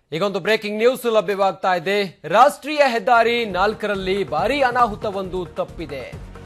ಈಗೊಂದು breaking news ಲಭ್ಯವಾಗ್ತಾ ಇದೆ ರಾಷ್ಟ್ರೀಯ ಹೆದ್ದಾರಿ ನಾಲ್ಕರಲ್ಲಿ ಭಾರೀ ಅನಾಹುತವೊಂದು ತಪ್ಪಿದೆ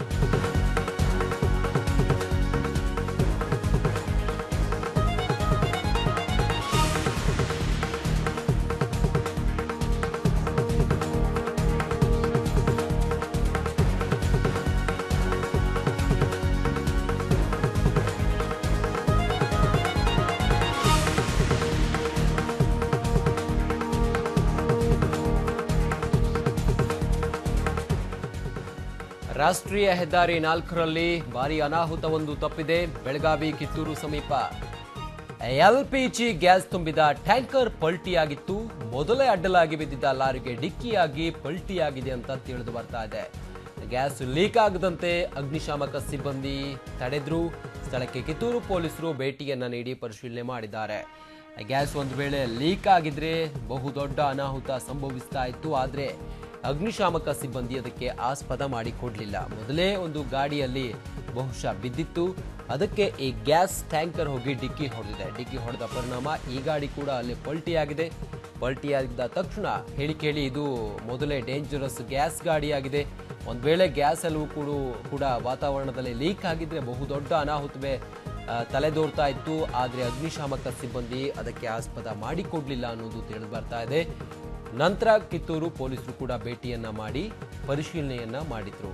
ರಾಷ್ಟ್ರೀಯ ಹೆದ್ದಾರಿ ನಾಲ್ಕರಲ್ಲಿ ಭಾರೀ ಅನಾಹುತವೊಂದು ತಪ್ಪಿದೆ ಬೆಳಗಾವಿ ಕಿತ್ತೂರು ಸಮೀಪ ಎಲ್ಪಿಜಿ ಗ್ಯಾಸ್ ತುಂಬಿದ ಟ್ಯಾಂಕರ್ ಪಲ್ಟಿಯಾಗಿತ್ತು ಮೊದಲೇ ಅಡ್ಡಲಾಗಿ ಬಿದ್ದಿದ್ದ ಲಾರಿಗೆ ಡಿಕ್ಕಿಯಾಗಿ ಪಲ್ಟಿಯಾಗಿದೆ ಅಂತ ತಿಳಿದು ಬರ್ತಾ ಇದೆ ಗ್ಯಾಸ್ ಲೀಕ್ ಆಗದಂತೆ ಅಗ್ನಿಶಾಮಕ ಸಿಬ್ಬಂದಿ ತಡೆದ್ರು ಸ್ಥಳಕ್ಕೆ ಕಿತ್ತೂರು ಪೊಲೀಸರು ಭೇಟಿಯನ್ನ ನೀಡಿ ಪರಿಶೀಲನೆ ಮಾಡಿದ್ದಾರೆ ಗ್ಯಾಸ್ ಒಂದು ವೇಳೆ ಲೀಕ್ ಆಗಿದ್ರೆ ಬಹುದೊಡ್ಡ ಅನಾಹುತ ಸಂಭವಿಸ್ತಾ ಇತ್ತು ಆದ್ರೆ ಅಗ್ನಿಶಾಮಕ ಸಿಬ್ಬಂದಿ ಅದಕ್ಕೆ ಆಸ್ಪದ ಮಾಡಿಕೊಡ್ಲಿಲ್ಲ ಮೊದಲೇ ಒಂದು ಗಾಡಿಯಲ್ಲಿ ಬಹುಶಃ ಬಿದ್ದಿತ್ತು ಅದಕ್ಕೆ ಈ ಗ್ಯಾಸ್ ಟ್ಯಾಂಕರ್ ಹೋಗಿ ಡಿಕ್ಕಿ ಹೊಡೆದಿದೆ ಡಿಕ್ಕಿ ಹೊಡೆದ ಪರಿಣಾಮ ಈ ಗಾಡಿ ಕೂಡ ಅಲ್ಲಿ ಪಲ್ಟಿಯಾಗಿದೆ ಪಲ್ಟಿಯಾಗಿದ್ದ ತಕ್ಷಣ ಹೇಳಿ ಕೇಳಿ ಇದು ಮೊದಲೇ ಡೇಂಜರಸ್ ಗ್ಯಾಸ್ ಗಾಡಿಯಾಗಿದೆ ಒಂದ್ ವೇಳೆ ಗ್ಯಾಸ್ ಎಲ್ಲವೂ ಕೂಡ ಕೂಡ ವಾತಾವರಣದಲ್ಲಿ ಲೀಕ್ ಆಗಿದ್ರೆ ಬಹುದೊಡ್ಡ ಅನಾಹುತವೇ ಆ, ತಲೆದೋರ್ತಾ ಇತ್ತು ಆದ್ರೆ ಅಗ್ನಿಶಾಮಕ ಸಿಬ್ಬಂದಿ ಅದಕ್ಕೆ ಆಸ್ಪದ ಮಾಡಿಕೊಡ್ಲಿಲ್ಲ ಅನ್ನೋದು ತಿಳಿದು ಬರ್ತಾ ಇದೆ ನಂತರ ಕಿತ್ತೂರು ಪೊಲೀಸರು ಕೂಡ ಭೇಟಿಯನ್ನ ಮಾಡಿ ಪರಿಶೀಲನೆಯನ್ನ ಮಾಡಿದ್ರು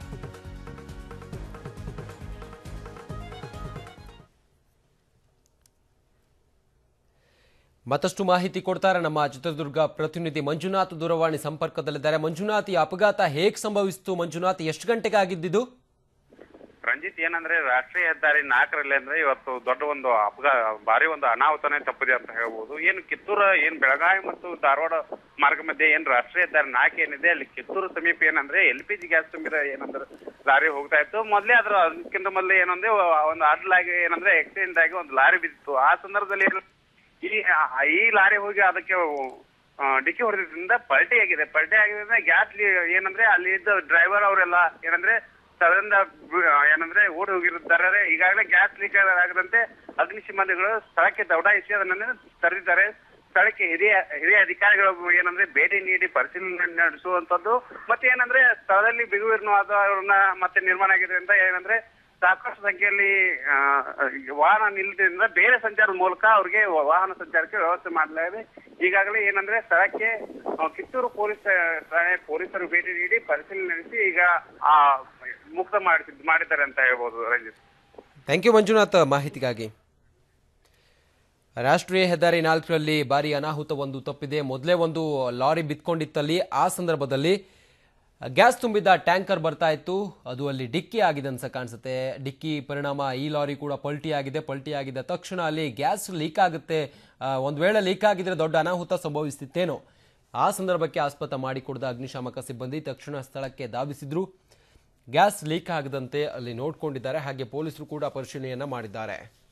ಮತ್ತಷ್ಟು ಮಾಹಿತಿ ಕೊಡ್ತಾರೆ ನಮ್ಮ ಚಿತ್ರದುರ್ಗ ಪ್ರತಿನಿಧಿ ಮಂಜುನಾಥ್ ದೂರವಾಣಿ ಸಂಪರ್ಕದಲ್ಲಿದ್ದಾರೆ ಮಂಜುನಾಥ್ ಈ ಅಪಘಾತ ಹೇಗೆ ಸಂಭವಿಸಿತು ಮಂಜುನಾಥ್ ಎಷ್ಟು ಗಂಟೆಗೆ ಆಗಿದ್ದಿದ್ದು ರಂಜಿತ್ ಏನಂದ್ರೆ ರಾಷ್ಟ್ರೀಯ ಹೆದ್ದಾರಿ ನಾಲ್ಕರಲ್ಲಿ ಅಂದ್ರೆ ಇವತ್ತು ದೊಡ್ಡ ಒಂದು ಅಪಘಾ ಭಾರಿ ಒಂದು ಅನಾಹುತನೇ ತಪ್ಪಿದೆ ಅಂತ ಹೇಳ್ಬೋದು ಏನು ಕಿತ್ತೂರ ಏನ್ ಬೆಳಗಾವಿ ಮತ್ತು ಧಾರವಾಡ ಮಾರ್ಗ ಮಧ್ಯೆ ಏನ್ ರಾಷ್ಟ್ರೀಯ ಹೆದ್ದಾರಿ ನಾಲ್ಕು ಏನಿದೆ ಅಲ್ಲಿ ಕಿತ್ತೂರು ಸಮೀಪ ಏನಂದ್ರೆ ಎಲ್ ಪಿ ಜಿ ಗ್ಯಾಸ್ ತುಂಬಿದ ಏನಂದ್ರೆ ಲಾರಿ ಹೋಗ್ತಾ ಇತ್ತು ಮೊದ್ಲೇ ಅದ್ರ ಅದಕ್ಕಿಂತ ಮೊದಲೇ ಏನಂದ್ರೆ ಒಂದು ಅಡ್ಲಾಗಿ ಏನಂದ್ರೆ ಆಕ್ಸಿಡೆಂಟ್ ಆಗಿ ಒಂದು ಲಾರಿ ಬಿದ್ದಿತ್ತು ಆ ಸಂದರ್ಭದಲ್ಲಿ ಏನು ಈ ಈ ಲಾರಿ ಹೋಗಿ ಅದಕ್ಕೆ ಆ, ಡಿಕ್ಕಿ ಹೊಡೆದ್ರಿಂದ ಪಲ್ಟಿ ಆಗಿದೆ ಪಲ್ಟಿ ಆಗಿದ್ರೆ ಗ್ಯಾಸ್ ಏನಂದ್ರೆ ಅಲ್ಲಿ ಇದ್ದ ಡ್ರೈವರ್ ಅವರೆಲ್ಲ ಏನಂದ್ರೆ ಸ್ಥಳದಿಂದ ಬಿ- ಏನಂದ್ರೆ ಓಡಿ ಹೋಗಿರುತ್ತಾರೆ ಈಗಾಗಲೇ ಗ್ಯಾಸ್ ಲೀಕ್ ಆಗದಂತೆ ಅಗ್ನಿ ಸಿಬ್ಬಂದಿಗಳು ಸ್ಥಳಕ್ಕೆ ದೌಡಾಯಿಸಿ ಅದನ್ನ ತರೆದಿದ್ದಾರೆ ಸ್ಥಳಕ್ಕೆ ಹಿರಿಯ ಹಿರಿಯ ಅಧಿಕಾರಿಗಳು ಏನಂದ್ರೆ ಭೇಟಿ ನೀಡಿ ಪರಿಶೀಲನೆ ನಡೆಸುವಂತದ್ದು ಮತ್ತೆ ಏನಂದ್ರೆ ಸ್ಥಳದಲ್ಲಿ ಬಿಗುವಿನ ವಾತಾವರಣ ಮತ್ತೆ ನಿರ್ಮಾಣ ಆಗಿದೆ ಅಂತ ಏನಂದ್ರೆ ಸಾಕಷ್ಟು ಸಂಖ್ಯೆಯಲ್ಲಿ ಆ, ವಾಹನ ನಿಲ್ಲದ್ರಿಂದ ಬೇರೆ ಸಂಚಾರದ ಮೂಲಕ ಅವ್ರಿಗೆ ವಾಹನ ಸಂಚಾರಕ್ಕೆ ವ್ಯವಸ್ಥೆ ಮಾಡಲಾಗಿದೆ ಈಗಾಗಲೇ ಏನಂದ್ರೆ ಸ್ಥಳಕ್ಕೆ ಆ, ಕಿತ್ತೂರು ಪೊಲೀಸ್ ಠಾಣೆ ಪೊಲೀಸರು ಭೇಟಿ ನೀಡಿ ಪರಿಶೀಲನೆ ನಡೆಸಿ ಈಗ ಆ ಮುಕ್ತ ಮಾಡಿ ಮಾಡಿದ್ದಾರೆ ಅಂತ ಹೇಳ್ಬೋದು ರಂಜಿತ್ ಥ್ಯಾಂಕ್ ಯು ಮಂಜುನಾಥ್ ಮಾಹಿತಿಗಾಗಿ ರಾಷ್ಟ್ರೀಯ ಹೆದ್ದಾರಿ ನಾಲ್ಕರಲ್ಲಿ ಭಾರಿ ಅನಾಹುತವೊಂದು ತಪ್ಪಿದೆ ಮೊದಲೇ ಒಂದು ಲಾರಿ ಬಿತ್ಕೊಂಡಿತ್ತಲ್ಲಿ ಆ ಸಂದರ್ಭದಲ್ಲಿ ಗ್ಯಾಸ್ ತುಂಬಿದ ಟ್ಯಾಂಕರ್ ಬರ್ತಾ ಇತ್ತು ಅದು ಅಲ್ಲಿ ಡಿಕ್ಕಿ ಆಗಿದೆ ಅನ್ಸ ಕಾಣಿಸುತ್ತೆ ಡಿಕ್ಕಿ ಪರಿಣಾಮ ಈ ಲಾರಿ ಕೂಡ ಪಲ್ಟಿ ಆಗಿದೆ ಪಲ್ಟಿ ಆಗಿದ ತಕ್ಷಣ ಅಲ್ಲಿ ಗ್ಯಾಸ್ ಲೀಕ್ ಆಗುತ್ತೆ ಆ, ಒಂದ್ ವೇಳೆ ಲೀಕ್ ಆಗಿದ್ರೆ ದೊಡ್ಡ ಅನಾಹುತ ಸಂಭವಿಸ್ತಿತ್ತೇನೋ ಆ ಸಂದರ್ಭಕ್ಕೆ ಆಸ್ಪತ ಮಾಡಿಕೊಡ್ದ ಅಗ್ನಿಶಾಮಕ ಸಿಬ್ಬಂದಿ ತಕ್ಷಣ ಸ್ಥಳಕ್ಕೆ ಧಾವಿಸಿದ್ರು ಗ್ಯಾಸ್ ಲೀಕ್ ಆಗದಂತೆ ಅಲ್ಲಿ ನೋಡ್ಕೊಂಡಿದ್ದಾರೆ ಹಾಗೆ ಪೊಲೀಸರು ಕೂಡ ಪರಿಶೀಲನೆಯನ್ನ ಮಾಡಿದ್ದಾರೆ